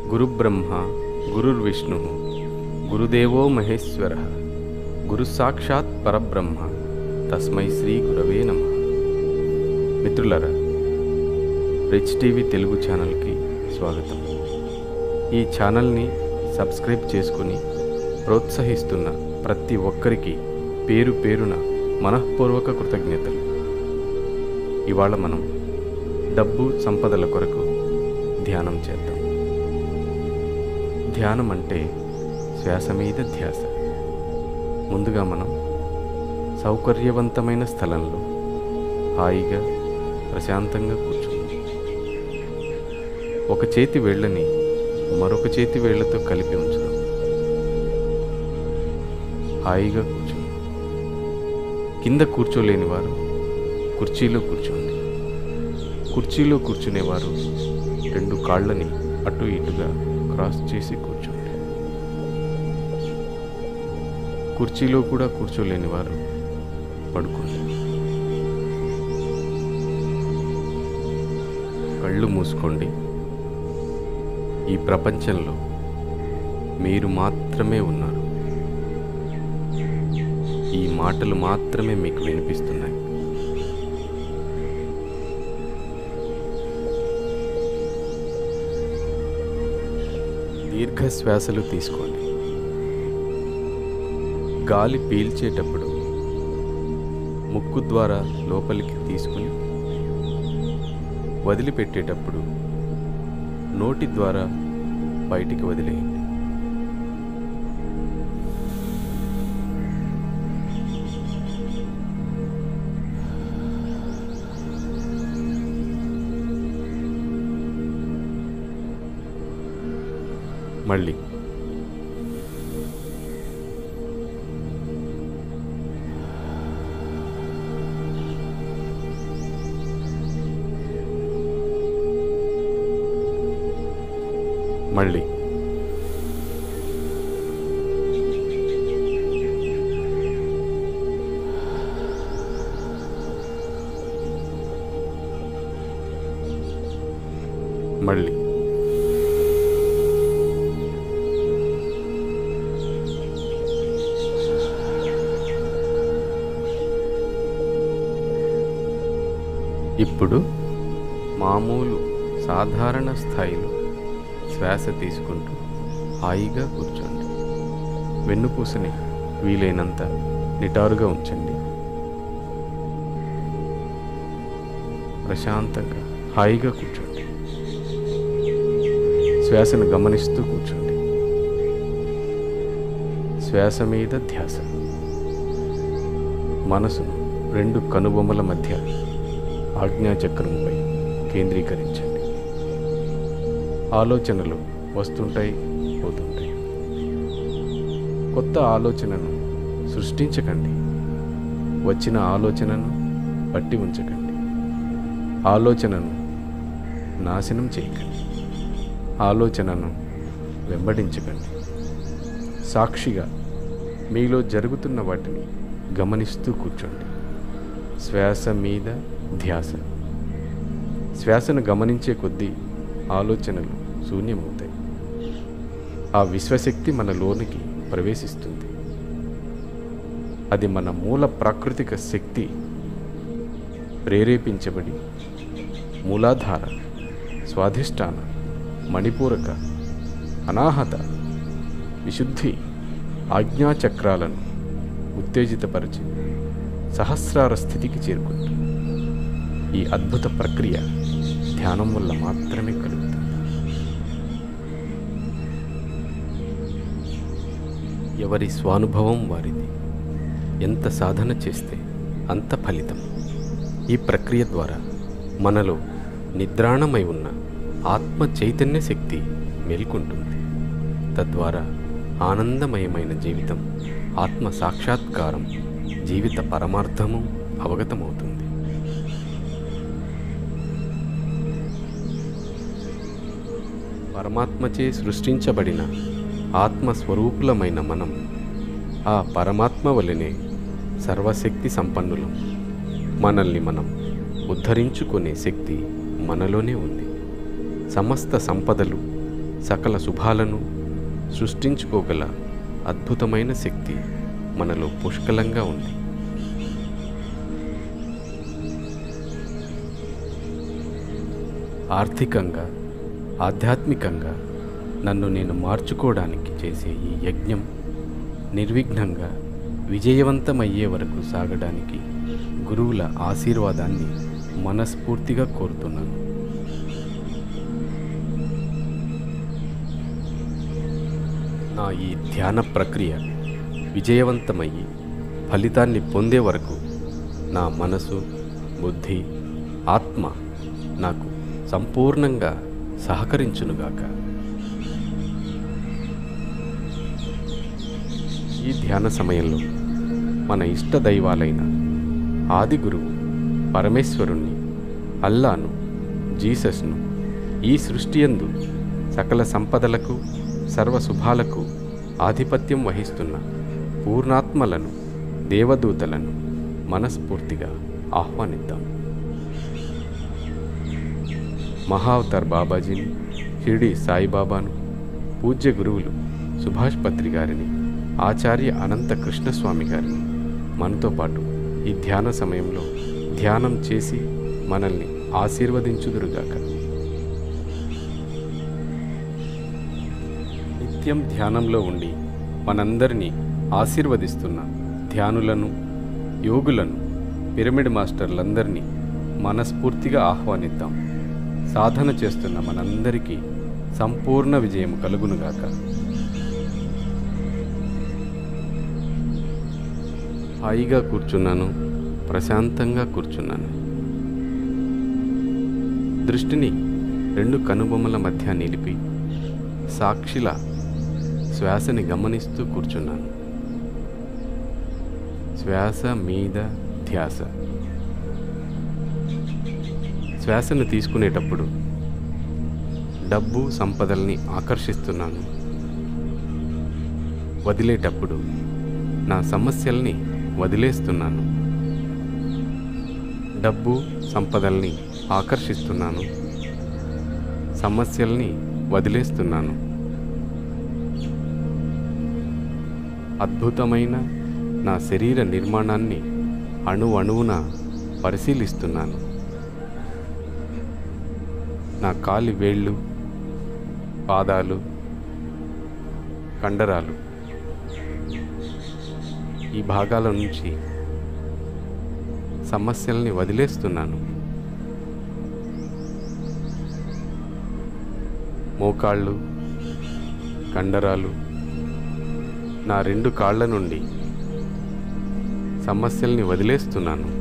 గురుబ్రహ్మ గురుర్విష్ణు గురుదేవో మహేశ్వర గురు సాక్షాత్ పరబ్రహ్మ తస్మై శ్రీ గురవే నమ మిత్రులరా రిచ్ టీవీ తెలుగు ఛానల్కి స్వాగతం ఈ ఛానల్ని సబ్స్క్రైబ్ చేసుకుని ప్రోత్సహిస్తున్న ప్రతి ఒక్కరికి పేరు పేరున మనఃపూర్వక కృతజ్ఞతలు ఇవాళ మనం డబ్బు సంపదల కొరకు ధ్యానం చేద్దాం ధ్యానం అంటే శ్వాస మీద ధ్యాస ముందుగా మనం సౌకర్యవంతమైన స్థలంలో హాయిగా ప్రశాంతంగా కూర్చుందాం ఒక చేతి వేళ్ళని మరొక చేతి వేళ్లతో కలిపి ఉంచుదాం హాయిగా కూర్చోండి కింద కూర్చోలేని వారు కుర్చీలో కూర్చోండి కుర్చీలో కూర్చునేవారు రెండు కాళ్ళని అటు ఇటుగా క్రాస్ చేసి కూర్చోండి కుర్చీలో కూడా కూర్చోలేని వారు పడుకోండి కళ్ళు మూసుకోండి ఈ ప్రపంచంలో మీరు మాత్రమే ఉన్నారు ఈ మాటలు మాత్రమే మీకు వినిపిస్తున్నాయి దీర్ఘ శ్వాసలు తీసుకోండి గాలి పీల్చేటప్పుడు ముక్కు ద్వారా లోపలికి తీసుకుని వదిలిపెట్టేటప్పుడు నోటి ద్వారా బయటికి వదిలేయండి మళ్ళీ మళ్ళీ మళ్ళీ ఇప్పుడు మామూలు సాధారణ స్థాయిలో శ్వాస తీసుకుంటూ హాయిగా కూర్చోండి వెన్నుపూసని వీలైనంత నిటారుగా ఉంచండి ప్రశాంతంగా హాయిగా కూర్చోండి శ్వాసను గమనిస్తూ కూర్చోండి శ్వాస మీద ధ్యాస మనసును రెండు కనుబొమ్మల మధ్య ఆజ్ఞాచక్రంపై కేంద్రీకరించండి ఆలోచనలు వస్తుంటాయి పోతుంటాయి కొత్త ఆలోచనను సృష్టించకండి వచ్చిన ఆలోచనను పట్టి ఉంచకండి ఆలోచనను నాశనం చేయకండి ఆలోచనను వెంబడించకండి సాక్షిగా మీలో జరుగుతున్న వాటిని గమనిస్తూ కూర్చోండి శ్వాస మీద ధ్యాస శ్వాసను గమనించే కొద్దీ ఆలోచనలు శూన్యమవుతాయి ఆ విశ్వశక్తి మన లోనికి ప్రవేశిస్తుంది అది మన మూల ప్రాకృతిక శక్తి ప్రేరేపించబడి మూలాధార స్వాధిష్టాన మణిపూరక అనాహత విశుద్ధి ఆజ్ఞాచక్రాలను ఉత్తేజితపరిచి సహస్రార స్థితికి చేరుకుంటుంది ఈ అద్భుత ప్రక్రియ ధ్యానం వల్ల మాత్రమే కలుగుతుంది ఎవరి స్వానుభవం వారిది ఎంత సాధన చేస్తే అంత ఫలితం ఈ ప్రక్రియ ద్వారా మనలో నిద్రాణమై ఉన్న ఆత్మ చైతన్య శక్తి మేల్కొంటుంది తద్వారా ఆనందమయమైన జీవితం ఆత్మ సాక్షాత్కారం జీవిత పరమార్థము అవగతమవుతుంది పరమాత్మచే సృష్టించబడిన ఆత్మస్వరూపులమైన మనం ఆ పరమాత్మ వలనే సర్వశక్తి సంపన్నులం మనల్ని మనం ఉద్ధరించుకునే శక్తి మనలోనే ఉంది సమస్త సంపదలు సకల శుభాలను సృష్టించుకోగల అద్భుతమైన శక్తి మనలో పుష్కలంగా ఉంది ఆర్థికంగా ఆధ్యాత్మికంగా నన్ను నేను మార్చుకోవడానికి చేసే ఈ యజ్ఞం నిర్విఘ్నంగా విజయవంతమయ్యే వరకు సాగడానికి గురువుల ఆశీర్వాదాన్ని మనస్ఫూర్తిగా కోరుతున్నాను నా ఈ ధ్యాన ప్రక్రియ విజయవంతమయ్యి ఫలితాన్ని పొందే వరకు నా మనసు బుద్ధి ఆత్మ నాకు సంపూర్ణంగా సహకరించునుగాక ఈ ధ్యాన సమయంలో మన ఇష్ట దైవాలైన ఆది గురువు పరమేశ్వరుణ్ణి అల్లాను జీసస్ను ఈ సృష్టియందు సకల సంపదలకు సర్వశుభాలకు ఆధిపత్యం వహిస్తున్న పూర్ణాత్మలను దేవదూతలను మనస్ఫూర్తిగా ఆహ్వానిద్దాం మహావతార్ బాబాజీని షిరిడి సాయిబాబాను పూజ్య గురువులు సుభాష్ పత్రి గారిని ఆచార్య అనంత కృష్ణస్వామి గారిని మనతో పాటు ఈ ధ్యాన సమయంలో ధ్యానం చేసి మనల్ని ఆశీర్వదించుదురుగాక నిత్యం ధ్యానంలో ఉండి మనందరినీ ఆశీర్వదిస్తున్న ధ్యానులను యోగులను పిరమిడ్ మాస్టర్లందరినీ మనస్ఫూర్తిగా ఆహ్వానిద్దాం సాధన చేస్తున్న మనందరికీ సంపూర్ణ విజయం కలుగునుగాక హాయిగా కూర్చున్నాను ప్రశాంతంగా కూర్చున్నాను దృష్టిని రెండు కనుబొమ్మల మధ్య నిలిపి సాక్షిలా శ్వాసని గమనిస్తూ కూర్చున్నాను శ్వాస మీద ధ్యాస శ్వాసను తీసుకునేటప్పుడు డబ్బు సంపదల్ని ఆకర్షిస్తున్నాను వదిలేటప్పుడు నా సమస్యల్ని వదిలేస్తున్నాను డబ్బు సంపదల్ని ఆకర్షిస్తున్నాను సమస్యల్ని వదిలేస్తున్నాను అద్భుతమైన నా శరీర నిర్మాణాన్ని అణు అణువున పరిశీలిస్తున్నాను నా కాలి వేళ్ళు పాదాలు కండరాలు ఈ భాగాల నుంచి సమస్యల్ని వదిలేస్తున్నాను మోకాళ్ళు కండరాలు నా రెండు కాళ్ళ నుండి సమస్యల్ని వదిలేస్తున్నాను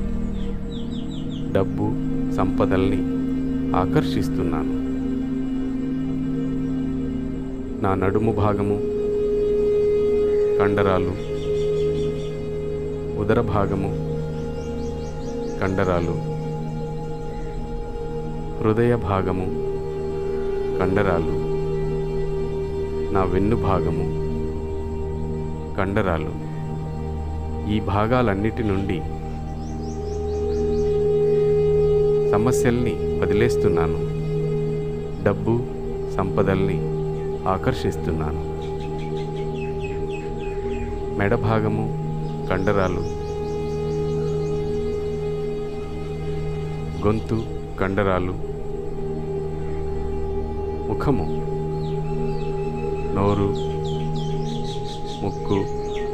డబ్బు సంపదల్ని ఆకర్షిస్తున్నాను నా నడుము భాగము కండరాలు ఉదర భాగము కండరాలు హృదయ భాగము కండరాలు నా వెన్ను భాగము కండరాలు ఈ భాగాలన్నిటి నుండి సమస్యల్ని వదిలేస్తున్నాను డబ్బు సంపదల్ని ఆకర్షిస్తున్నాను మెడ భాగము కండరాలు గొంతు కండరాలు ముఖము నోరు ముక్కు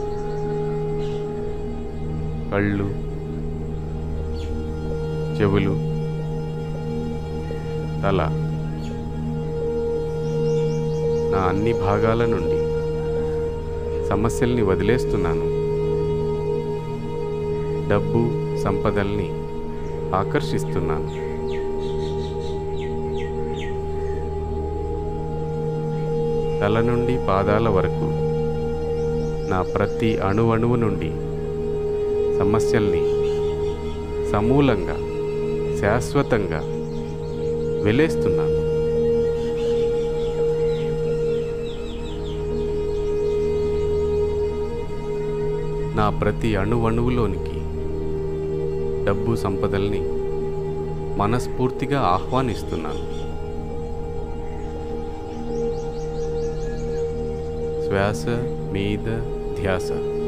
కళ్ళు చెవులు తల నా అన్ని భాగాల నుండి సమస్యల్ని వదిలేస్తున్నాను డబ్బు సంపదల్ని ఆకర్షిస్తున్నాను తల నుండి పాదాల వరకు నా ప్రతి అణువణువు నుండి సమస్యల్ని సమూలంగా శాశ్వతంగా వెలేస్తున్నాను నా ప్రతి అణువణువులోనికి డబ్బు సంపదల్ని మనస్ఫూర్తిగా ఆహ్వానిస్తున్నాను శ్వాస మీద ధ్యాస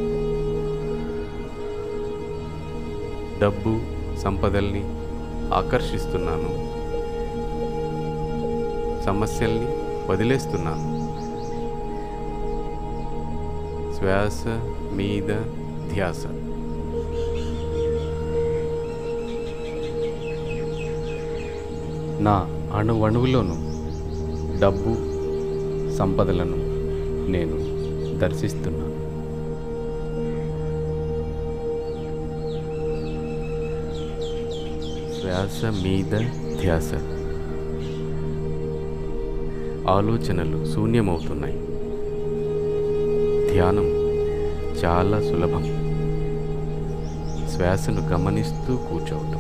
డబ్బు సంపదల్ని ఆకర్షిస్తున్నాను సమస్యల్ని వదిలేస్తున్నాను శ్వాస మీద ధ్యాస నా అణువణువులోను డబ్బు సంపదలను నేను దర్శిస్తున్నాను శ్వాస మీద ధ్యాస ఆలోచనలు శూన్యమవుతున్నాయి ధ్యానం చాలా సులభం శ్వాసను గమనిస్తూ కూర్చోవటం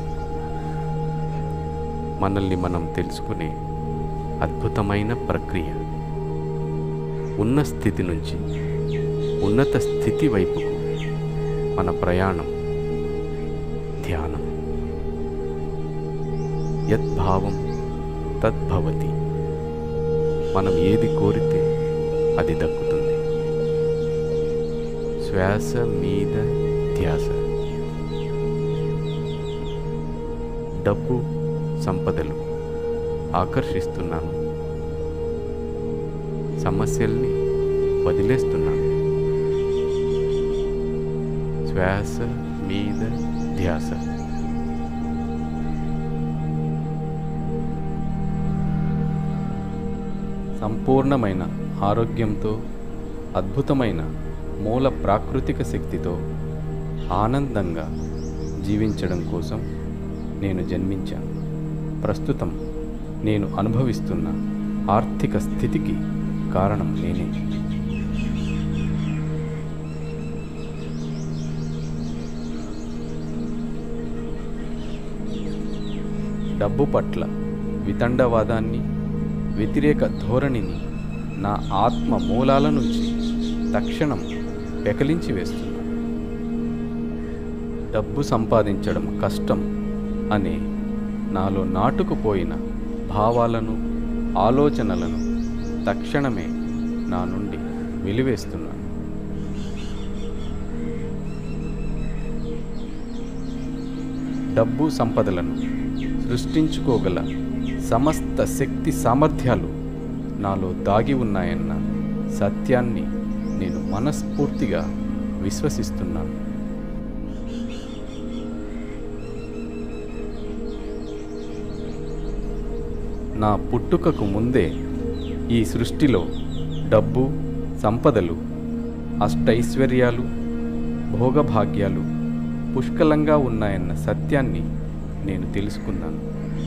మనల్ని మనం తెలుసుకునే అద్భుతమైన ప్రక్రియ ఉన్న స్థితి నుంచి ఉన్నత స్థితి వైపుకు మన ప్రయాణం ధ్యానం యద్భావం తద్భవతి మనం ఏది కోరితే అది దక్కుతుంది శ్వాస మీద ధ్యాస డబ్బు సంపదలు ఆకర్షిస్తున్నాను సమస్యల్ని వదిలేస్తున్నాను శ్వాస మీద ధ్యాస సంపూర్ణమైన ఆరోగ్యంతో అద్భుతమైన మూల ప్రాకృతిక శక్తితో ఆనందంగా జీవించడం కోసం నేను జన్మించాను ప్రస్తుతం నేను అనుభవిస్తున్న ఆర్థిక స్థితికి కారణం నేనే డబ్బు పట్ల వితండవాదాన్ని వ్యతిరేక ధోరణిని నా ఆత్మ మూలాల నుంచి తక్షణం పెకలించి వేస్తున్నా డబ్బు సంపాదించడం కష్టం అనే నాలో నాటుకుపోయిన భావాలను ఆలోచనలను తక్షణమే నా నుండి వెలివేస్తున్నాను డబ్బు సంపదలను సృష్టించుకోగల సమస్త శక్తి సామర్థ్యాలు నాలో దాగి ఉన్నాయన్న సత్యాన్ని నేను మనస్ఫూర్తిగా విశ్వసిస్తున్నాను నా పుట్టుకకు ముందే ఈ సృష్టిలో డబ్బు సంపదలు అష్టైశ్వర్యాలు భోగభాగ్యాలు పుష్కలంగా ఉన్నాయన్న సత్యాన్ని నేను తెలుసుకున్నాను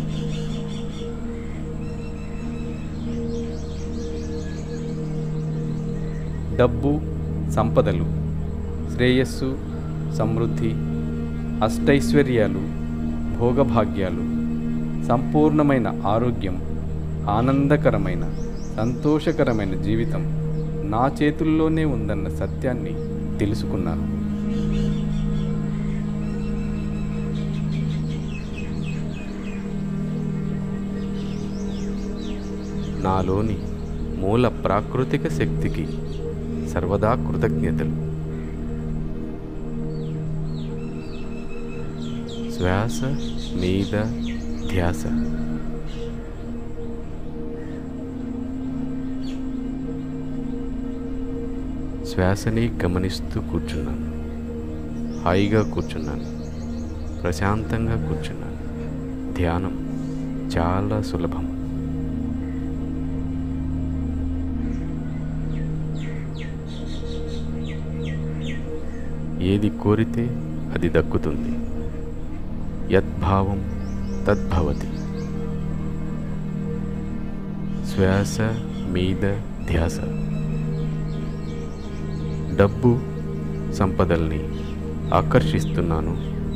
డబ్బు సంపదలు శ్రేయస్సు సమృద్ధి అష్టైశ్వర్యాలు భోగభాగ్యాలు సంపూర్ణమైన ఆరోగ్యం ఆనందకరమైన సంతోషకరమైన జీవితం నా చేతుల్లోనే ఉందన్న సత్యాన్ని తెలుసుకున్నాను నాలోని మూల ప్రాకృతిక శక్తికి సర్వదా కృతజ్ఞతలు శ్వాస మీద ధ్యాస శ్వాసని గమనిస్తూ కూర్చున్నాను హాయిగా కూర్చున్నాను ప్రశాంతంగా కూర్చున్నాను ధ్యానం చాలా సులభం ఏది కోరితే అది దక్కుతుంది యద్భావం తద్భవతి శ్వాస మీద ధ్యాస డబ్బు సంపదల్ని ఆకర్షిస్తున్నాను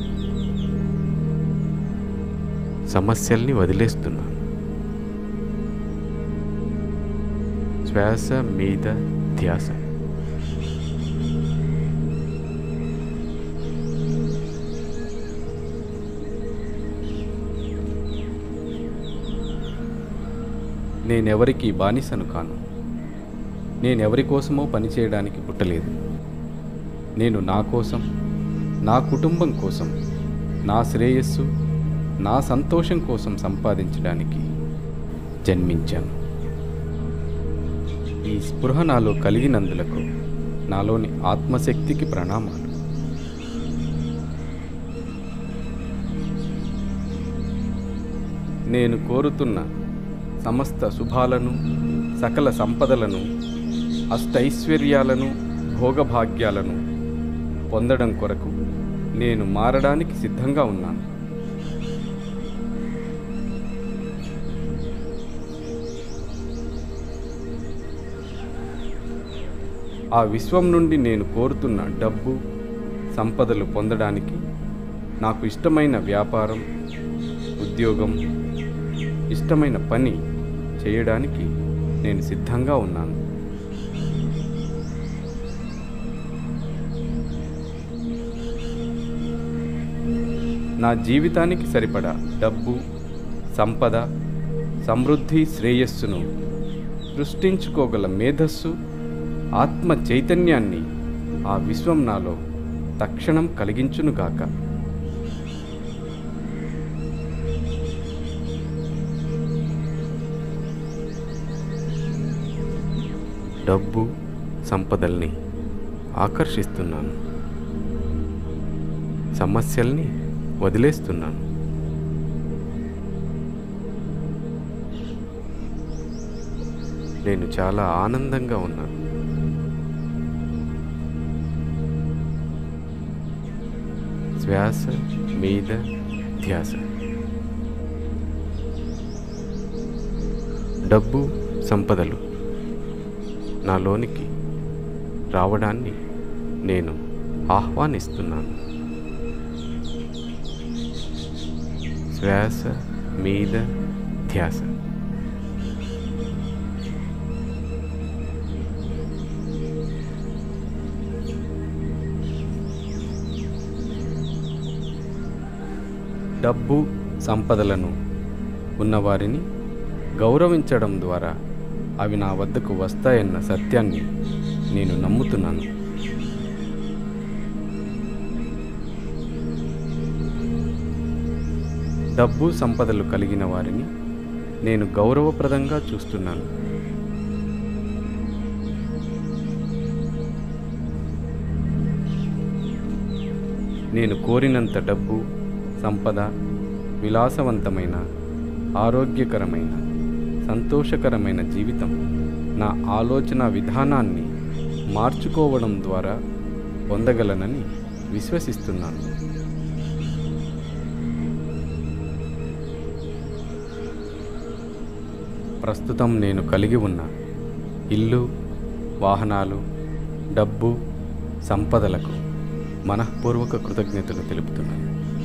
సమస్యల్ని వదిలేస్తున్నాను శ్వాస మీద ధ్యాస నేనెవరికి బానిసను కాను నేనెవరి కోసమో పనిచేయడానికి పుట్టలేదు నేను నా కోసం నా కుటుంబం కోసం నా శ్రేయస్సు నా సంతోషం కోసం సంపాదించడానికి జన్మించాను ఈ స్పృహ నాలో కలిగినందులకు నాలోని ఆత్మశక్తికి ప్రణామాలు నేను కోరుతున్న సమస్త శుభాలను సకల సంపదలను అష్టైశ్వర్యాలను భోగభాగ్యాలను పొందడం కొరకు నేను మారడానికి సిద్ధంగా ఉన్నాను ఆ విశ్వం నుండి నేను కోరుతున్న డబ్బు సంపదలు పొందడానికి నాకు ఇష్టమైన వ్యాపారం ఉద్యోగం ఇష్టమైన పని చేయడానికి నేను సిద్ధంగా ఉన్నాను నా జీవితానికి సరిపడా డబ్బు సంపద సమృద్ధి శ్రేయస్సును సృష్టించుకోగల మేధస్సు ఆత్మ చైతన్యాన్ని ఆ విశ్వం నాలో తక్షణం కలిగించునుగాక డబ్బు సంపదల్ని ఆకర్షిస్తున్నాను సమస్యల్ని వదిలేస్తున్నాను నేను చాలా ఆనందంగా ఉన్నాను శ్వాస మీద ధ్యాస డబ్బు సంపదలు నాలోనికి రావడాన్ని నేను ఆహ్వానిస్తున్నాను శ్వాస మీద ధ్యాస డబ్బు సంపదలను ఉన్నవారిని గౌరవించడం ద్వారా అవి నా వద్దకు వస్తాయన్న సత్యాన్ని నేను నమ్ముతున్నాను డబ్బు సంపదలు కలిగిన వారిని నేను గౌరవప్రదంగా చూస్తున్నాను నేను కోరినంత డబ్బు సంపద విలాసవంతమైన ఆరోగ్యకరమైన సంతోషకరమైన జీవితం నా ఆలోచన విధానాన్ని మార్చుకోవడం ద్వారా పొందగలనని విశ్వసిస్తున్నాను ప్రస్తుతం నేను కలిగి ఉన్న ఇల్లు వాహనాలు డబ్బు సంపదలకు మనఃపూర్వక కృతజ్ఞతలు తెలుపుతున్నాను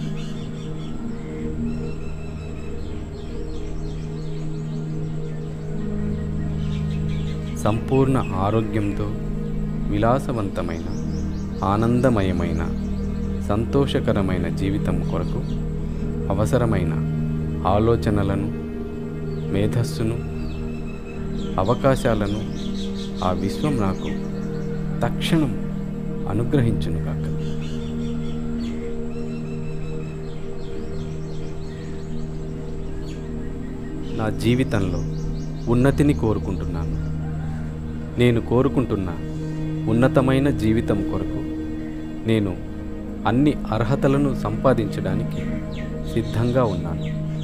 సంపూర్ణ ఆరోగ్యంతో విలాసవంతమైన ఆనందమయమైన సంతోషకరమైన జీవితం కొరకు అవసరమైన ఆలోచనలను మేధస్సును అవకాశాలను ఆ విశ్వం నాకు తక్షణం అనుగ్రహించునుగాక నా జీవితంలో ఉన్నతిని కోరుకుంటున్నాను నేను కోరుకుంటున్న ఉన్నతమైన జీవితం కొరకు నేను అన్ని అర్హతలను సంపాదించడానికి సిద్ధంగా ఉన్నాను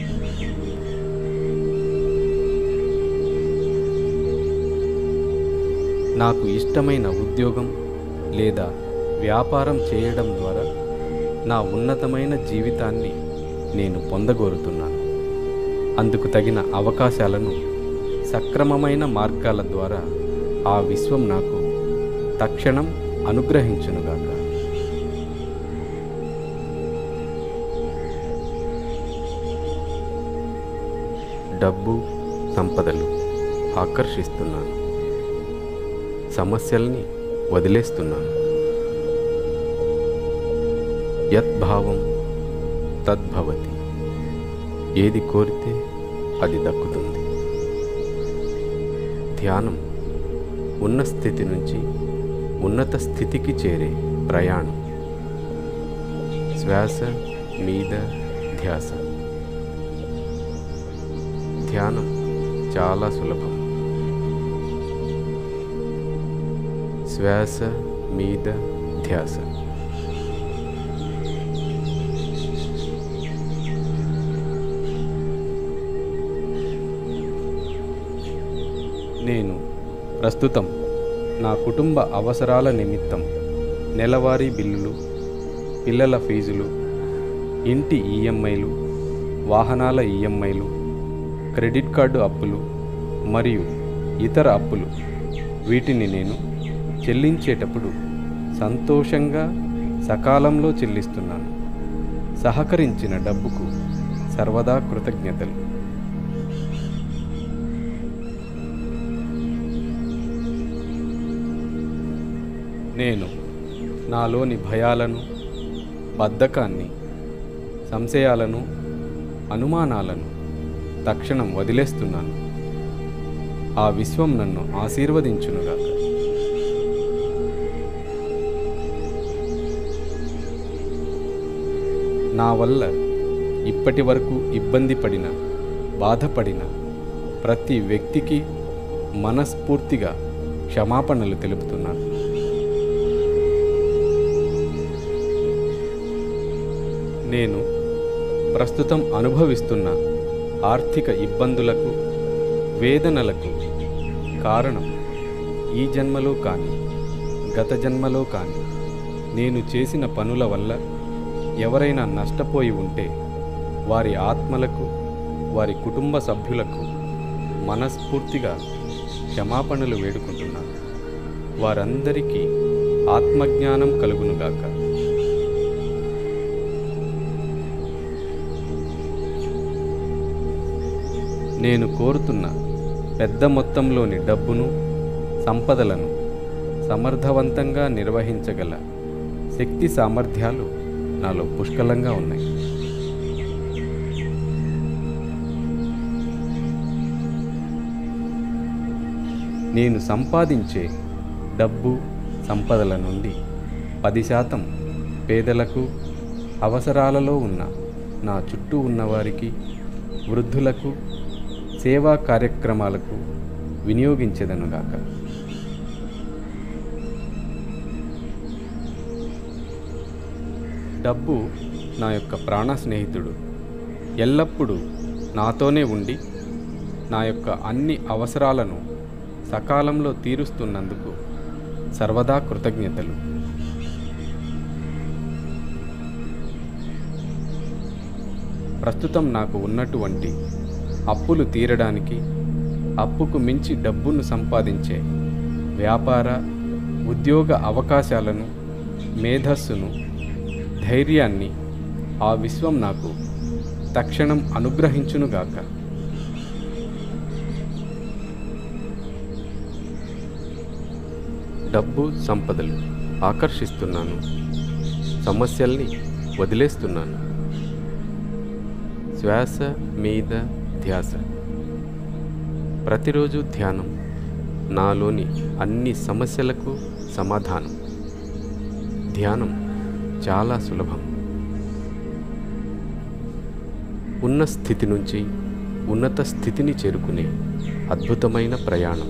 నాకు ఇష్టమైన ఉద్యోగం లేదా వ్యాపారం చేయడం ద్వారా నా ఉన్నతమైన జీవితాన్ని నేను పొందగోరుతున్నాను అందుకు తగిన అవకాశాలను సక్రమమైన మార్గాల ద్వారా ఆ విశ్వం నాకు తక్షణం అనుగ్రహించునుగాక డబ్బు సంపదలు ఆకర్షిస్తున్నాను సమస్యల్ని వదిలేస్తున్నాను యద్భావం తద్భవతి ఏది కోరితే అది దక్కుతుంది ధ్యానం ఉన్న స్థితి నుంచి ఉన్నత స్థితికి చేరే ప్రయాణం శ్వాస మీద ధ్యాస ధ్యానం చాలా సులభం శ్వాస మీద ధ్యాస నేను ప్రస్తుతం నా కుటుంబ అవసరాల నిమిత్తం నెలవారీ బిల్లులు పిల్లల ఫీజులు ఇంటి ఈఎంఐలు వాహనాల ఈఎంఐలు క్రెడిట్ కార్డు అప్పులు మరియు ఇతర అప్పులు వీటిని నేను చెల్లించేటప్పుడు సంతోషంగా సకాలంలో చెల్లిస్తున్నాను సహకరించిన డబ్బుకు సర్వదా కృతజ్ఞతలు నేను నాలోని భయాలను బద్ధకాన్ని సంశయాలను అనుమానాలను తక్షణం వదిలేస్తున్నాను ఆ విశ్వం నన్ను ఆశీర్వదించునుగాక నా వల్ల ఇప్పటి వరకు ఇబ్బంది పడిన బాధపడిన ప్రతి వ్యక్తికి మనస్ఫూర్తిగా క్షమాపణలు తెలుపుతున్నాను నేను ప్రస్తుతం అనుభవిస్తున్న ఆర్థిక ఇబ్బందులకు వేదనలకు కారణం ఈ జన్మలో కానీ గత జన్మలో కానీ నేను చేసిన పనుల వల్ల ఎవరైనా నష్టపోయి ఉంటే వారి ఆత్మలకు వారి కుటుంబ సభ్యులకు మనస్ఫూర్తిగా క్షమాపణలు వేడుకుంటున్నాను వారందరికీ ఆత్మజ్ఞానం కలుగునుగాక నేను కోరుతున్న పెద్ద మొత్తంలోని డబ్బును సంపదలను సమర్థవంతంగా నిర్వహించగల శక్తి సామర్థ్యాలు నాలో పుష్కలంగా ఉన్నాయి నేను సంపాదించే డబ్బు సంపదల నుండి పది శాతం పేదలకు అవసరాలలో ఉన్న నా చుట్టూ ఉన్నవారికి వృద్ధులకు సేవా కార్యక్రమాలకు వినియోగించదనుగాక డబ్బు నా యొక్క ప్రాణ స్నేహితుడు ఎల్లప్పుడూ నాతోనే ఉండి నా యొక్క అన్ని అవసరాలను సకాలంలో తీరుస్తున్నందుకు సర్వదా కృతజ్ఞతలు ప్రస్తుతం నాకు ఉన్నటువంటి అప్పులు తీరడానికి అప్పుకు మించి డబ్బును సంపాదించే వ్యాపార ఉద్యోగ అవకాశాలను మేధస్సును ధైర్యాన్ని ఆ విశ్వం నాకు తక్షణం అనుగ్రహించునుగాక డబ్బు సంపదలు ఆకర్షిస్తున్నాను సమస్యల్ని వదిలేస్తున్నాను శ్వాస మీద ధ్యాస ప్రతిరోజు ధ్యానం నాలోని అన్ని సమస్యలకు సమాధానం ధ్యానం చాలా సులభం ఉన్న స్థితి నుంచి ఉన్నత స్థితిని చేరుకునే అద్భుతమైన ప్రయాణం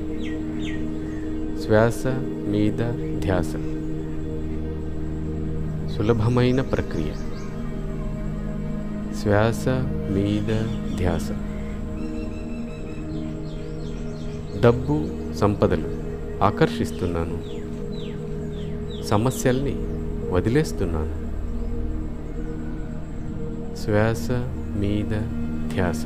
శ్వాస మీద ధ్యాస సులభమైన ప్రక్రియ శ్వాస మీద ధ్యాస డబ్బు సంపదలు ఆకర్షిస్తున్నాను సమస్యల్ని వదిలేస్తున్నాను శ్వాస మీద ధ్యాస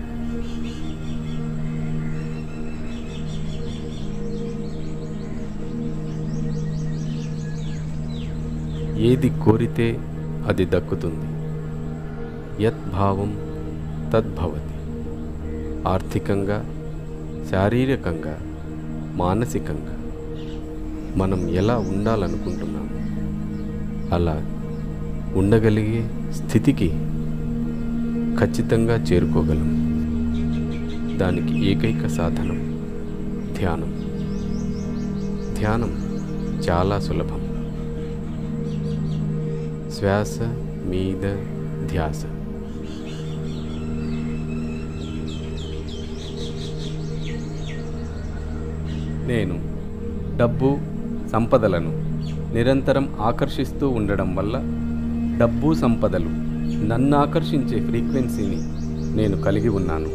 ఏది కోరితే అది దక్కుతుంది యద్భావం తద్భవతి ఆర్థికంగా శారీరకంగా మానసికంగా మనం ఎలా ఉండాలనుకుంటున్నాము అలా ఉండగలిగే స్థితికి ఖచ్చితంగా చేరుకోగలం దానికి ఏకైక సాధనం ధ్యానం ధ్యానం చాలా సులభం శ్వాస మీద ధ్యాస నేను డబ్బు సంపదలను నిరంతరం ఆకర్షిస్తూ ఉండడం వల్ల డబ్బు సంపదలు నన్ను ఆకర్షించే ఫ్రీక్వెన్సీని నేను కలిగి ఉన్నాను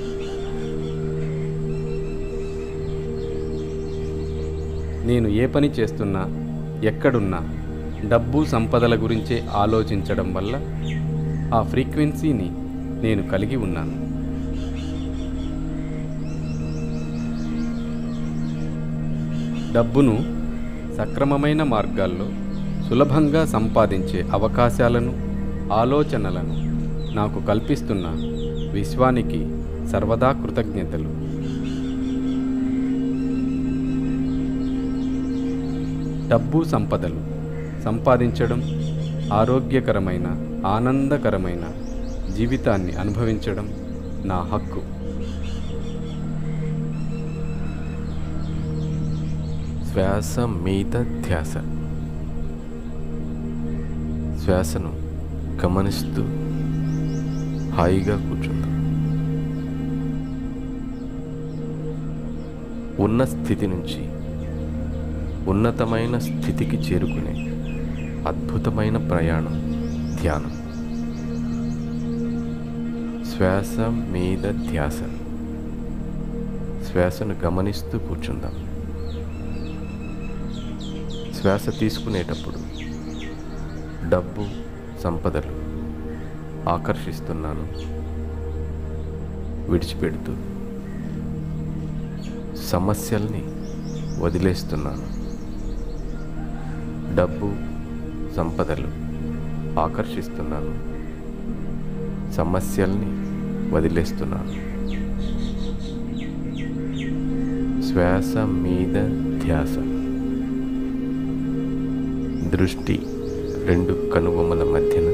నేను ఏ పని చేస్తున్నా ఎక్కడున్నా డబ్బు సంపదల గురించే ఆలోచించడం వల్ల ఆ ఫ్రీక్వెన్సీని నేను కలిగి ఉన్నాను డబ్బును సక్రమమైన మార్గాల్లో సులభంగా సంపాదించే అవకాశాలను ఆలోచనలను నాకు కల్పిస్తున్న విశ్వానికి సర్వదా కృతజ్ఞతలు డబ్బు సంపదలు సంపాదించడం ఆరోగ్యకరమైన ఆనందకరమైన జీవితాన్ని అనుభవించడం నా హక్కు శ్వాస మీద ధ్యాస శ్వాసను గమనిస్తూ హాయిగా కూర్చుందాం ఉన్న స్థితి నుంచి ఉన్నతమైన స్థితికి చేరుకునే అద్భుతమైన ప్రయాణం ధ్యానం శ్వాస మీద ధ్యాస శ్వాసను గమనిస్తూ కూర్చుందాం శ్వాస తీసుకునేటప్పుడు డబ్బు సంపదలు ఆకర్షిస్తున్నాను విడిచిపెడుతూ సమస్యల్ని వదిలేస్తున్నాను డబ్బు సంపదలు ఆకర్షిస్తున్నాను సమస్యల్ని వదిలేస్తున్నాను శ్వాస మీద ధ్యాస దృష్టి రెండు కనుబొమ్మల మధ్యన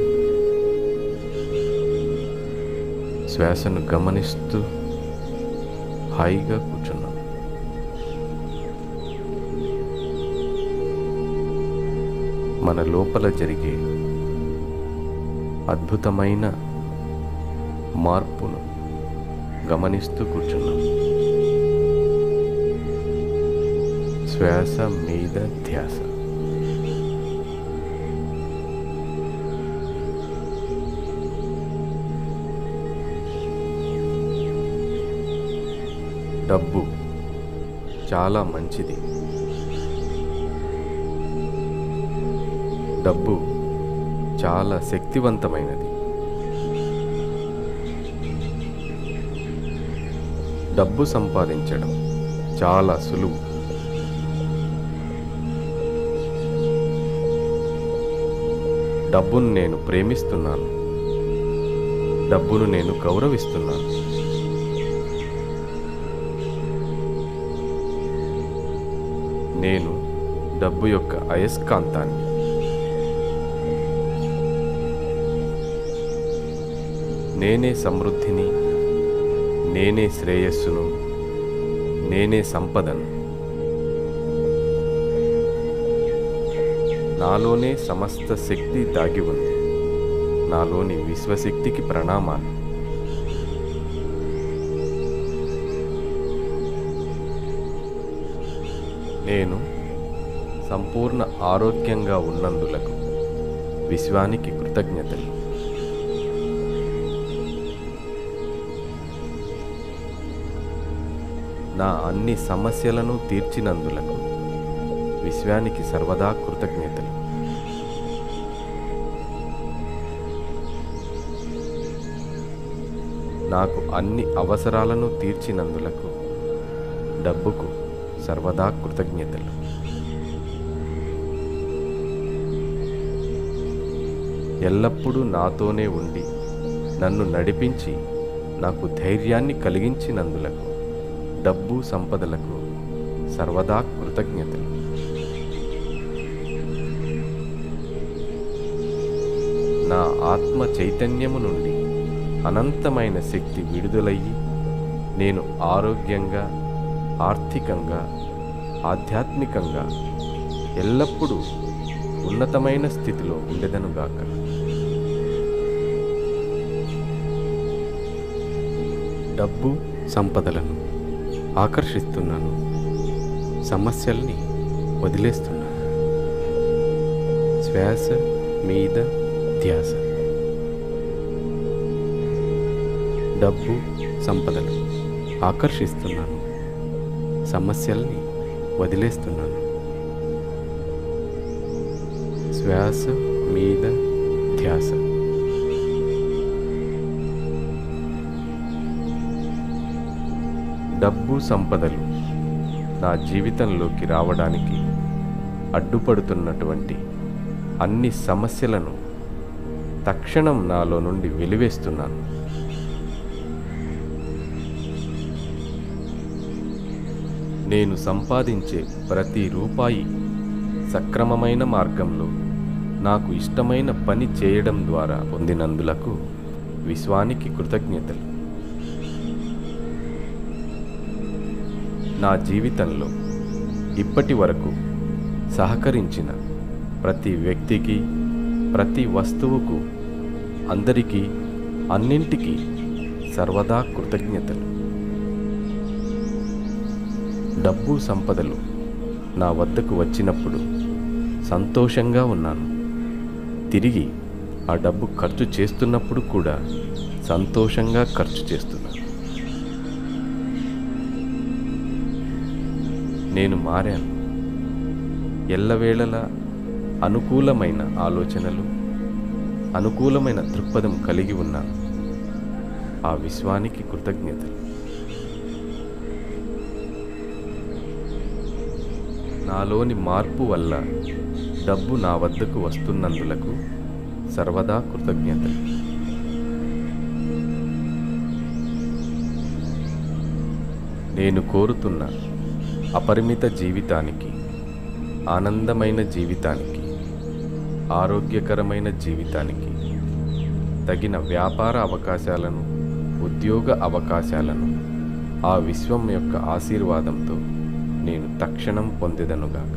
శ్వాసను గమనిస్తూ హాయిగా కూర్చున్నాం మన లోపల జరిగే అద్భుతమైన మార్పును గమనిస్తూ కూర్చున్నాం శ్వాస మీద ధ్యాస డబ్బు చాలా మంచిది డబ్బు చాలా శక్తివంతమైనది డబ్బు సంపాదించడం చాలా సులువు డబ్బును నేను ప్రేమిస్తున్నాను డబ్బును నేను గౌరవిస్తున్నాను నేను డబ్బు యొక్క అయస్కాంతాన్ని నేనే సమృద్ధిని నేనే శ్రేయస్సును నేనే సంపదను నాలోనే సమస్త శక్తి దాగి ఉంది నాలోని విశ్వశక్తికి ప్రణామాలు నేను సంపూర్ణ ఆరోగ్యంగా ఉన్నందులకు విశ్వానికి కృతజ్ఞతలు నా అన్ని సమస్యలను తీర్చినందులకు విశ్వానికి సర్వదా కృతజ్ఞతలు నాకు అన్ని అవసరాలను తీర్చినందులకు డబ్బుకు సర్వదా కృతజ్ఞతలు ఎల్లప్పుడూ నాతోనే ఉండి నన్ను నడిపించి నాకు ధైర్యాన్ని కలిగించినందులకు డబ్బు సంపదలకు సర్వదా కృతజ్ఞతలు నా ఆత్మ చైతన్యము నుండి అనంతమైన శక్తి విడుదలయ్యి నేను ఆరోగ్యంగా ఆర్థికంగా ఆధ్యాత్మికంగా ఎల్లప్పుడూ ఉన్నతమైన స్థితిలో ఉండెదనుగాక డబ్బు సంపదలను ఆకర్షిస్తున్నాను సమస్యల్ని వదిలేస్తున్నాను శ్వాస మీద ధ్యాస డబ్బు సంపదలు ఆకర్షిస్తున్నాను సమస్యల్ని వదిలేస్తున్నాను శ్వాస మీద ధ్యాస డబ్బు సంపదలు నా జీవితంలోకి రావడానికి అడ్డుపడుతున్నటువంటి అన్ని సమస్యలను తక్షణం నాలో నుండి వెలివేస్తున్నాను నేను సంపాదించే ప్రతి రూపాయి సక్రమమైన మార్గంలో నాకు ఇష్టమైన పని చేయడం ద్వారా పొందినందులకు విశ్వానికి కృతజ్ఞతలు నా జీవితంలో ఇప్పటి వరకు సహకరించిన ప్రతి వ్యక్తికి ప్రతి వస్తువుకు అందరికీ అన్నింటికీ సర్వదా కృతజ్ఞతలు డబ్బు సంపదలు నా వద్దకు వచ్చినప్పుడు సంతోషంగా ఉన్నాను తిరిగి ఆ డబ్బు ఖర్చు చేస్తున్నప్పుడు కూడా సంతోషంగా ఖర్చు చేస్తున్నాను నేను మారాను ఎల్లవేళలా అనుకూలమైన ఆలోచనలు అనుకూలమైన దృక్పథం కలిగి ఉన్నాను ఆ విశ్వానికి కృతజ్ఞతలు నాలోని మార్పు వల్ల డబ్బు నా వద్దకు వస్తున్నందులకు సర్వదా కృతజ్ఞతలు నేను కోరుతున్న అపరిమిత జీవితానికి ఆనందమైన జీవితానికి ఆరోగ్యకరమైన జీవితానికి తగిన వ్యాపార అవకాశాలను ఉద్యోగ అవకాశాలను ఆ విశ్వం యొక్క ఆశీర్వాదంతో నేను తక్షణం పొందెదనుగాక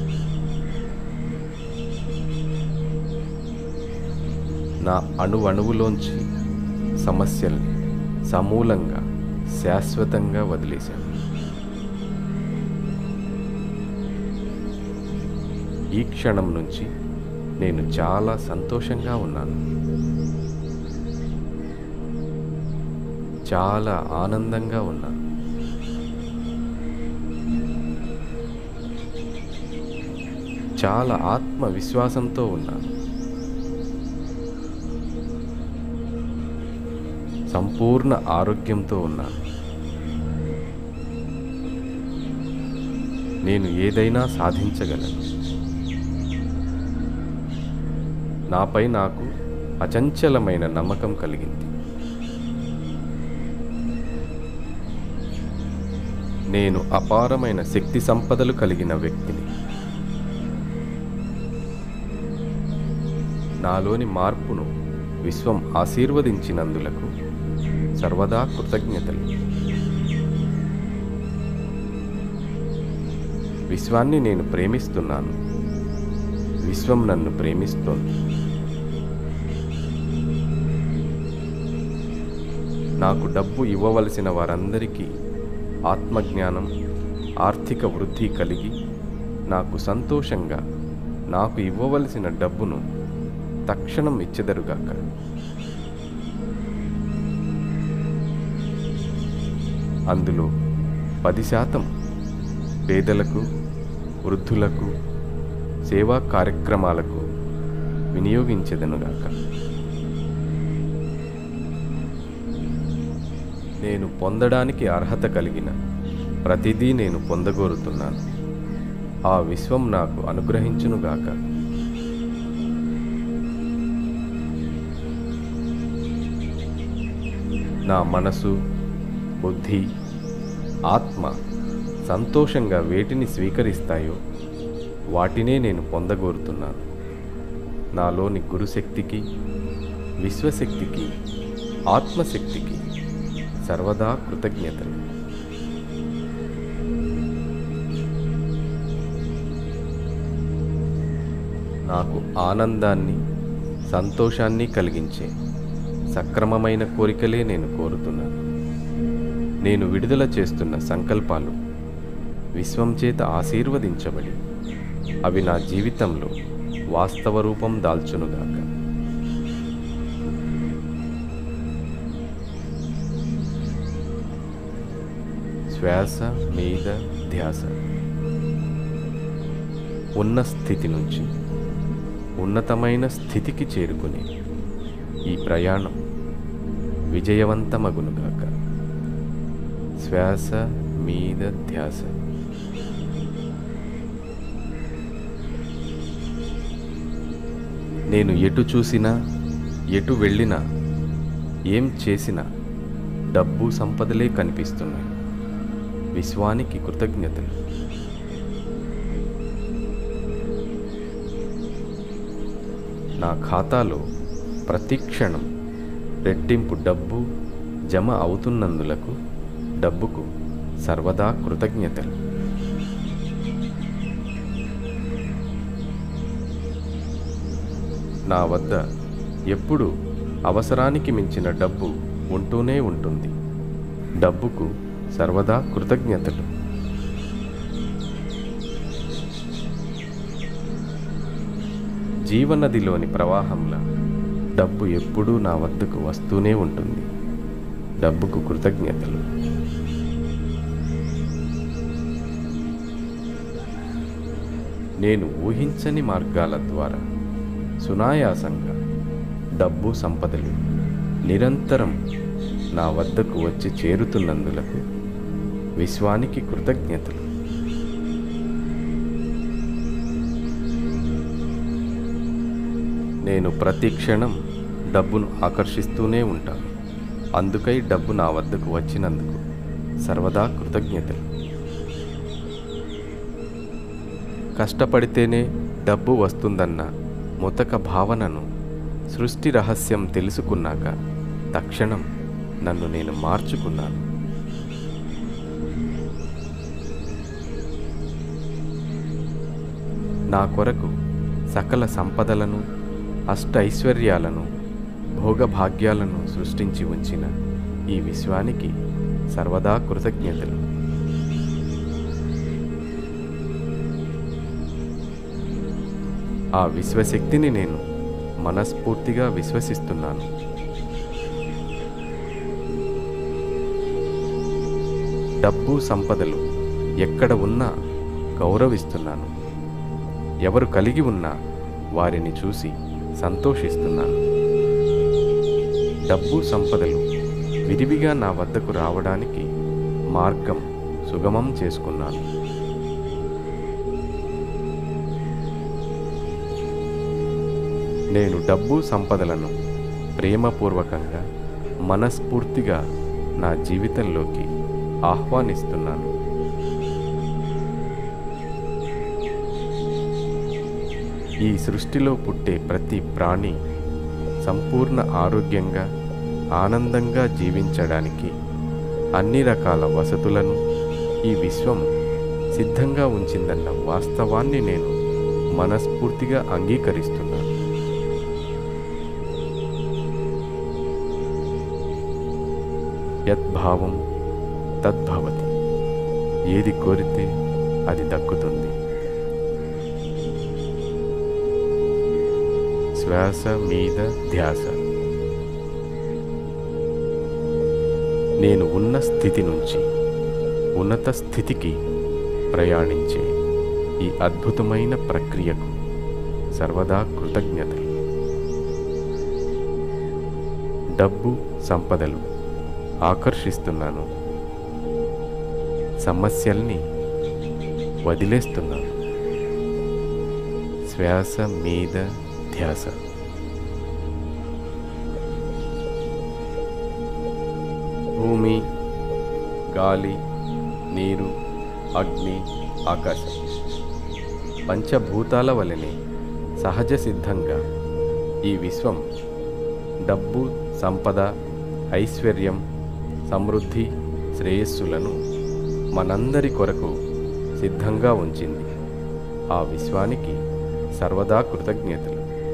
నా అణువణువులోంచి సమస్యల్ని సమూలంగా శాశ్వతంగా వదిలేశాను ఈ క్షణం నుంచి నేను చాలా సంతోషంగా ఉన్నాను చాలా ఆనందంగా ఉన్నాను చాలా ఆత్మవిశ్వాసంతో ఉన్నాను సంపూర్ణ ఆరోగ్యంతో ఉన్నాను నేను ఏదైనా సాధించగలను నాపై నాకు అచంచలమైన నమ్మకం కలిగింది నేను అపారమైన శక్తి సంపదలు కలిగిన వ్యక్తిని నాలోని మార్పును విశ్వం ఆశీర్వదించినందులకు సర్వదా కృతజ్ఞతలు విశ్వాన్ని నేను ప్రేమిస్తున్నాను విశ్వం నన్ను ప్రేమిస్తోంది నాకు డబ్బు ఇవ్వవలసిన వారందరికీ ఆత్మజ్ఞానం ఆర్థిక వృద్ధి కలిగి నాకు సంతోషంగా నాకు ఇవ్వవలసిన డబ్బును తక్షణం ఇచ్చెదరుగాక అందులో పది శాతం పేదలకు వృద్ధులకు సేవా కార్యక్రమాలకు వినియోగించెదనుగాక నేను పొందడానికి అర్హత కలిగిన ప్రతిదీ నేను పొందగోరుతున్నాను ఆ విశ్వం నాకు అనుగ్రహించునుగాక నా మనసు బుద్ధి ఆత్మ సంతోషంగా వేటిని స్వీకరిస్తాయో వాటినే నేను పొందగోరుతున్నాను నాలోని గురుశక్తికి విశ్వశక్తికి ఆత్మశక్తికి సర్వదా కృతజ్ఞతలు నాకు ఆనందాన్ని సంతోషాన్ని కలిగించే సక్రమమైన కోరికలే నేను కోరుతున్నాను నేను విడుదల చేస్తున్న సంకల్పాలు విశ్వం చేత ఆశీర్వదించబడి అవి నా జీవితంలో వాస్తవ రూపం దాల్చునుగాక శ్వాస మీద ధ్యాస ఉన్న స్థితి నుంచి ఉన్నతమైన స్థితికి చేరుకునే ఈ ప్రయాణం విజయవంతమగునుగాక శ్వాస మీద ధ్యాస నేను ఎటు చూసినా ఎటు వెళ్ళినా ఏం చేసినా డబ్బు సంపదలే కనిపిస్తున్నాయి విశ్వానికి కృతజ్ఞతలు నా ఖాతాలో ప్రతి క్షణం రెట్టింపు డబ్బు జమ అవుతున్నందులకు డబ్బుకు సర్వదా కృతజ్ఞతలు నా వద్ద ఎప్పుడు అవసరానికి మించిన డబ్బు ఉంటూనే ఉంటుంది డబ్బుకు సర్వదా కృతజ్ఞతలు జీవనదిలోని ప్రవాహంలా డబ్బు ఎప్పుడూ నా వద్దకు వస్తూనే ఉంటుంది డబ్బుకు కృతజ్ఞతలు నేను ఊహించని మార్గాల ద్వారా సునాయాసంగా డబ్బు సంపదలు నిరంతరం నా వద్దకు వచ్చి చేరుతున్నందులకు విశ్వానికి కృతజ్ఞతలు నేను ప్రతి క్షణం డబ్బును ఆకర్షిస్తూనే ఉంటాను అందుకై డబ్బు నా వద్దకు వచ్చినందుకు సర్వదా కృతజ్ఞతలు కష్టపడితేనే డబ్బు వస్తుందన్న ముతక భావనను సృష్టి రహస్యం తెలుసుకున్నాక తక్షణం నన్ను నేను మార్చుకున్నాను నా కొరకు సకల సంపదలను అష్ట ఐశ్వర్యాలను భోగభాగ్యాలను సృష్టించి ఉంచిన ఈ విశ్వానికి సర్వదా కృతజ్ఞతలు ఆ విశ్వశక్తిని నేను మనస్ఫూర్తిగా విశ్వసిస్తున్నాను డబ్బు సంపదలు ఎక్కడ ఉన్నా గౌరవిస్తున్నాను ఎవరు కలిగి ఉన్నా వారిని చూసి సంతోషిస్తున్నాను డబ్బు సంపదలు విరివిగా నా వద్దకు రావడానికి మార్గం సుగమం చేసుకున్నాను నేను డబ్బు సంపదలను ప్రేమపూర్వకంగా మనస్ఫూర్తిగా నా జీవితంలోకి ఆహ్వానిస్తున్నాను ఈ సృష్టిలో పుట్టే ప్రతి ప్రాణి సంపూర్ణ ఆరోగ్యంగా ఆనందంగా జీవించడానికి అన్ని రకాల వసతులను ఈ విశ్వం సిద్ధంగా ఉంచిందన్న వాస్తవాన్ని నేను మనస్ఫూర్తిగా అంగీకరిస్తున్నాను యద్భావం తద్భవతి ఏది కోరితే అది దక్కుతుంది శ్వాస మీద ధ్యాస నేను ఉన్న స్థితి నుంచి ఉన్నత స్థితికి ప్రయాణించే ఈ అద్భుతమైన ప్రక్రియకు సర్వదా కృతజ్ఞతలు డబ్బు సంపదలు ఆకర్షిస్తున్నాను సమస్యల్ని వదిలేస్తున్నాను శ్వాస మీద ధ్యాస భూమి గాలి నీరు అగ్ని ఆకాశం పంచభూతాల వలనే సహజ సిద్ధంగా ఈ విశ్వం డబ్బు సంపద ఐశ్వర్యం సమృద్ధి శ్రేయస్సులను మనందరి కొరకు సిద్ధంగా ఉంచింది ఆ విశ్వానికి సర్వదా కృతజ్ఞతలు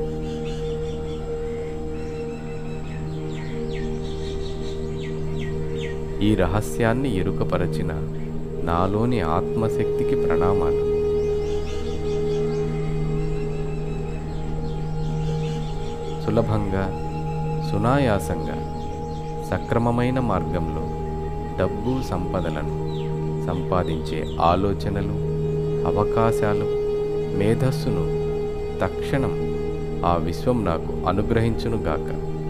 ఈ రహస్యాన్ని ఎరుకపరచిన నాలోని ఆత్మశక్తికి ప్రణామాలు సులభంగా సునాయాసంగా సక్రమమైన మార్గంలో డబ్బు సంపదలను సంపాదించే ఆలోచనలు అవకాశాలు మేధస్సును తక్షణం ఆ విశ్వం నాకు అనుగ్రహించునుగాక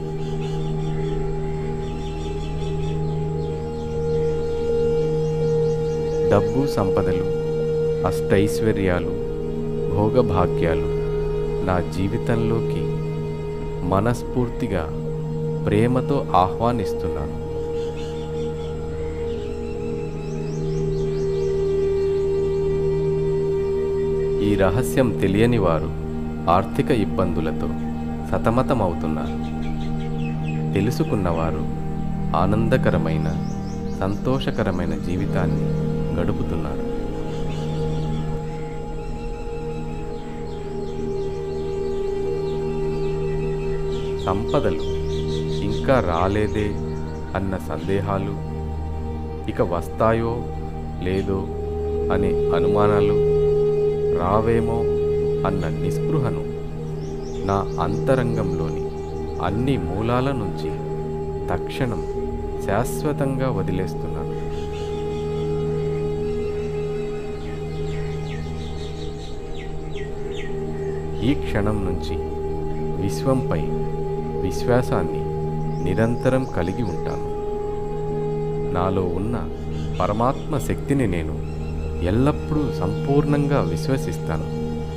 డబ్బు సంపదలు అష్టైశ్వర్యాలు భోగభాగ్యాలు నా జీవితంలోకి మనస్ఫూర్తిగా ప్రేమతో ఆహ్వానిస్తున్నాను ఈ రహస్యం తెలియని వారు ఆర్థిక ఇబ్బందులతో సతమతమవుతున్నారు తెలుసుకున్నవారు ఆనందకరమైన సంతోషకరమైన జీవితాన్ని గడుపుతున్నారు సంపదలు ఇంకా రాలేదే అన్న సందేహాలు ఇక వస్తాయో లేదో అనే అనుమానాలు రావేమో అన్న నిస్పృహను నా అంతరంగంలోని అన్ని మూలాల నుంచి తక్షణం శాశ్వతంగా వదిలేస్తున్నాను ఈ క్షణం నుంచి విశ్వంపై విశ్వాసాన్ని నిరంతరం కలిగి ఉంటాను నాలో ఉన్న పరమాత్మ శక్తిని నేను ఎల్లప్పుడూ సంపూర్ణంగా విశ్వసిస్తాను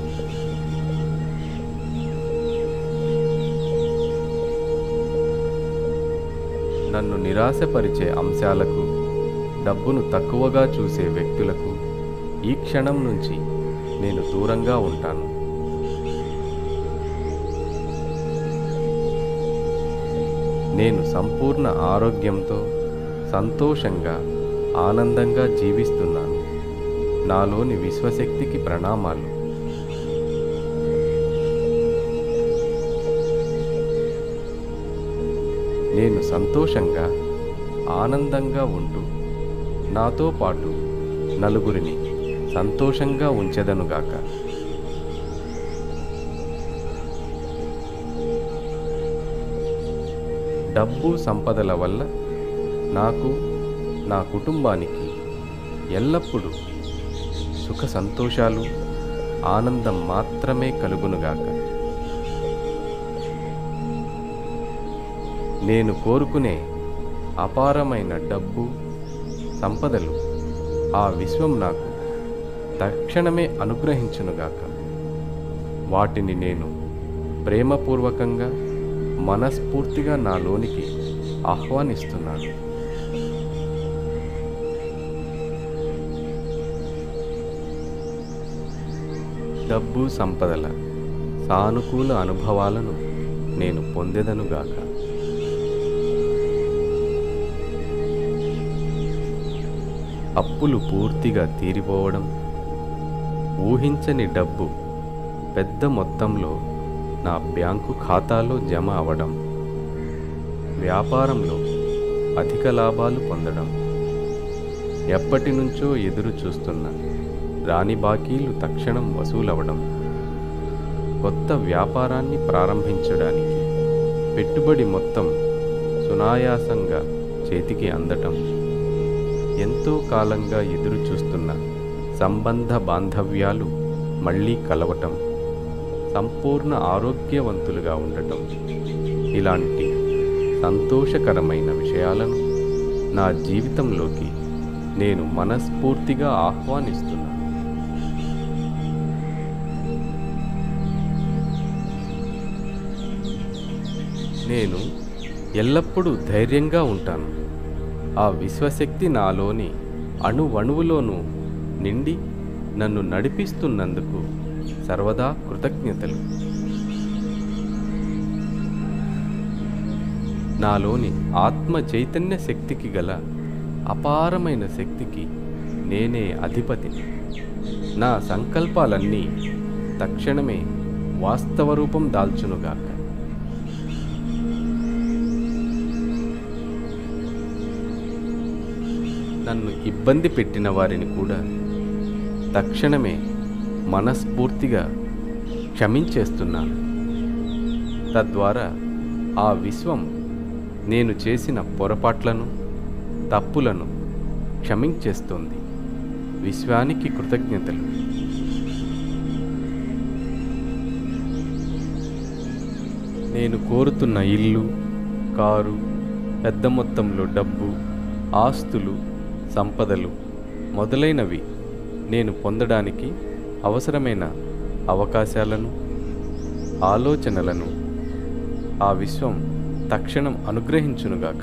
నన్ను నిరాశపరిచే అంశాలకు డబ్బును తక్కువగా చూసే వ్యక్తులకు ఈ క్షణం నుంచి నేను దూరంగా ఉంటాను నేను సంపూర్ణ ఆరోగ్యంతో సంతోషంగా ఆనందంగా జీవిస్తున్నాను నాలోని విశ్వశక్తికి ప్రణామాలు నేను సంతోషంగా ఆనందంగా ఉంటూ నాతో పాటు నలుగురిని సంతోషంగా ఉంచెదనుగాక డబ్బు సంపదల వల్ల నాకు నా కుటుంబానికి ఎల్లప్పుడూ సుఖ సంతోషాలు ఆనందం మాత్రమే కలుగునుగాక నేను కోరుకునే అపారమైన డబ్బు సంపదలు ఆ విశ్వం నాకు తక్షణమే అనుగ్రహించునుగాక వాటిని నేను ప్రేమపూర్వకంగా మనస్ఫూర్తిగా నాలోనికి ఆహ్వానిస్తున్నాను డబ్బు సంపదల సానుకూల అనుభవాలను నేను పొందెదనుగాక అప్పులు పూర్తిగా తీరిపోవడం ఊహించని డబ్బు పెద్ద మొత్తంలో నా బ్యాంకు ఖాతాలో జమ అవడం వ్యాపారంలో అధిక లాభాలు పొందడం ఎప్పటి నుంచో ఎదురు చూస్తున్న రాని బాకీలు తక్షణం వసూలవడం కొత్త వ్యాపారాన్ని ప్రారంభించడానికి పెట్టుబడి మొత్తం సునాయాసంగా చేతికి అందటం ఎంతో కాలంగా ఎదురు చూస్తున్న సంబంధ బాంధవ్యాలు మళ్ళీ కలవటం సంపూర్ణ ఆరోగ్యవంతులుగా ఉండటం ఇలాంటి సంతోషకరమైన విషయాలను నా జీవితంలోకి నేను మనస్ఫూర్తిగా ఆహ్వానిస్తున్నాను నేను ఎల్లప్పుడూ ధైర్యంగా ఉంటాను ఆ విశ్వశక్తి నాలోని అణువణువులోనూ నిండి నన్ను నడిపిస్తున్నందుకు సర్వదా కృతజ్ఞతలు నాలోని ఆత్మ చైతన్య శక్తికి గల అపారమైన శక్తికి నేనే అధిపతిని నా సంకల్పాలన్నీ తక్షణమే వాస్తవ రూపం దాల్చునుగాక నన్ను ఇబ్బంది పెట్టిన వారిని కూడా తక్షణమే మనస్ఫూర్తిగా క్షమించేస్తున్నాను తద్వారా ఆ విశ్వం నేను చేసిన పొరపాట్లను తప్పులను క్షమించేస్తోంది విశ్వానికి కృతజ్ఞతలు నేను కోరుతున్న ఇల్లు కారు పెద్ద మొత్తంలో డబ్బు ఆస్తులు సంపదలు మొదలైనవి నేను పొందడానికి అవసరమైన అవకాశాలను ఆలోచనలను ఆ విశ్వం తక్షణం అనుగ్రహించునుగాక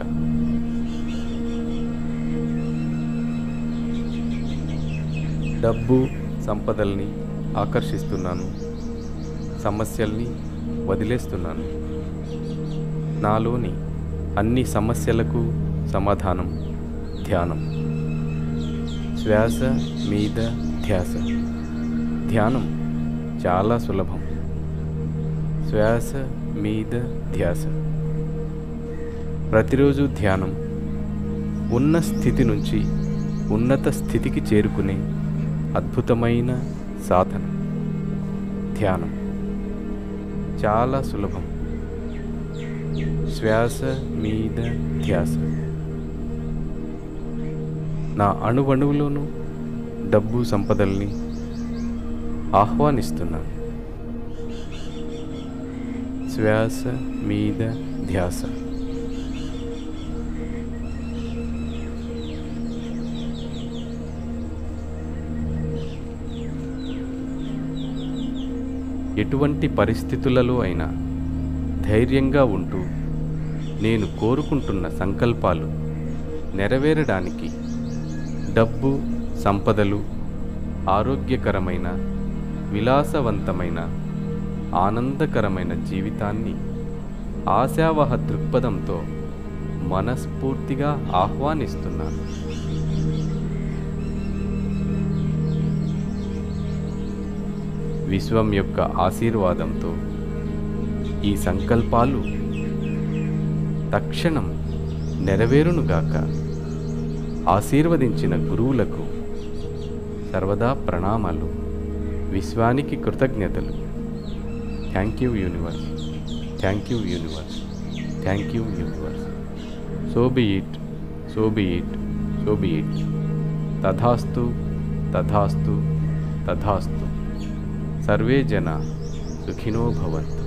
డబ్బు సంపదల్ని ఆకర్షిస్తున్నాను సమస్యల్ని వదిలేస్తున్నాను నాలోని అన్ని సమస్యలకు సమాధానం ధ్యానం శ్వాస మీద ధ్యాస ధ్యానం చాలా సులభం శ్వాస మీద ధ్యాస ప్రతిరోజు ధ్యానం ఉన్న స్థితి నుంచి ఉన్నత స్థితికి చేరుకునే అద్భుతమైన సాధన ధ్యానం చాలా సులభం శ్వాస మీద ధ్యాస నా అణువణువులోనూ డబ్బు సంపదల్ని ఆహ్వానిస్తున్నాను శ్వాస మీద ధ్యాస ఎటువంటి పరిస్థితులలో అయినా ధైర్యంగా ఉంటూ నేను కోరుకుంటున్న సంకల్పాలు నెరవేరడానికి డబ్బు సంపదలు ఆరోగ్యకరమైన విలాసవంతమైన ఆనందకరమైన జీవితాన్ని ఆశావహ దృక్పథంతో మనస్ఫూర్తిగా ఆహ్వానిస్తున్నాను విశ్వం యొక్క ఆశీర్వాదంతో ఈ సంకల్పాలు తక్షణం నెరవేరునుగాక ఆశీర్వదించిన గురువులకు సర్వదా ప్రణామాలు విశ్వానికి కృతజ్ఞతలు thank you universe thank you universe thank you universe so be it so be it so be it తథాస్తు తథాస్తు తథాస్తు సర్వే జన సుఖినో భవంతు